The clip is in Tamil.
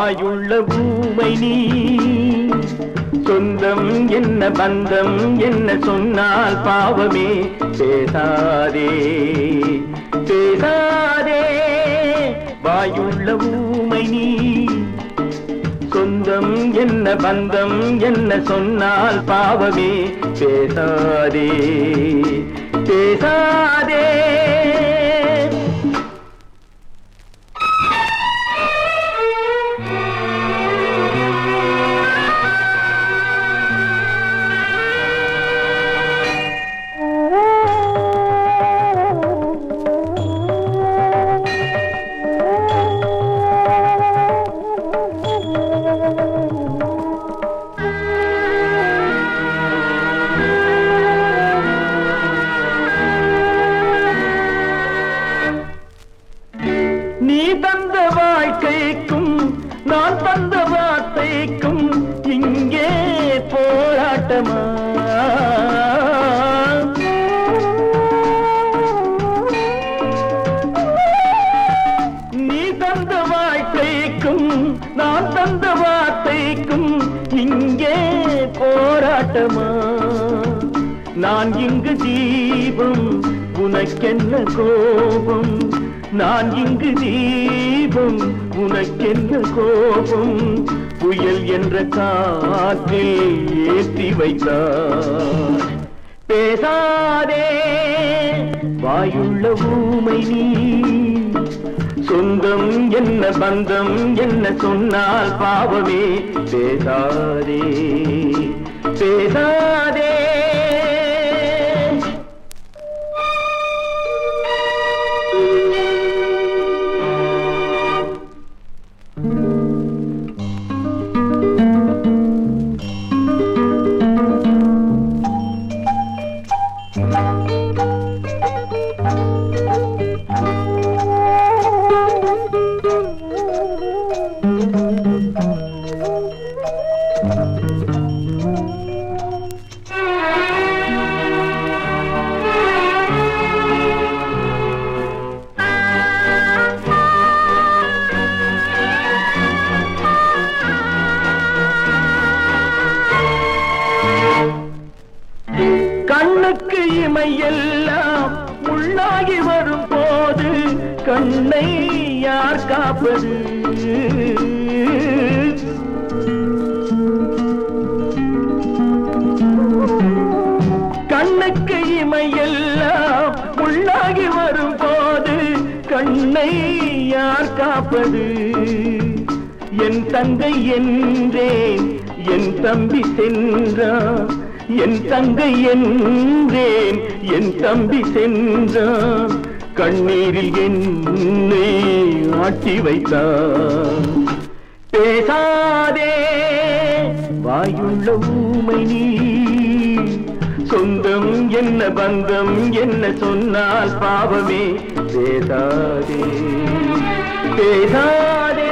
வாயுள்ள ஊமை நீ சொந்தம் என்ன பந்தம் என்ன சொன்னால் பாவமே பேசாதே பேசாதே வாயுள்ள ஊமை நீ சொந்தம் என்ன பந்தம் என்ன சொன்னால் பாவமே பேசாதே பேசாதே நீ தந்த வாழ்க்கைக்கும் நான் தந்த வார்த்தைக்கும் இங்கே போராட்டமா நீ தந்த வாழ்க்கைக்கும் நான் தந்த வார்த்தைக்கும் இங்கே போராட்டமா நான் இங்கு தீபம் உனக்கென்ன கோபம் நான் இங்கு தீபம் உனக்கென்ன கோபம் புயல் என்ற காற்றில் ஏற்றி வைத்தார் பேசாதே வாயுள்ள ஊமை நீ சொந்தம் என்ன பந்தம் என்ன சொன்னால் பாவமே பேசாதே பேசாதே கண்ணுக்கு இமையெல்லாம் உள்ளாகி வரும் போது கண்ணை யார் காப்பது கண்ணுக்கு இமையெல்லாம் உள்ளாகி வரும் போது கண்ணை யார் காப்பது என் தங்கை என்றேன் என் தம்பி சென்றான் என் தங்கை என்றேன் என் தம்பி சென்றான் கண்ணீரில் என்னை ஆட்டி வைத்தான் பேசாதே வாயுள்ள ஊமை நீ சொந்தம் என்ன பந்தம் என்ன சொன்னால் பாவமே பேசாதே பேசாதே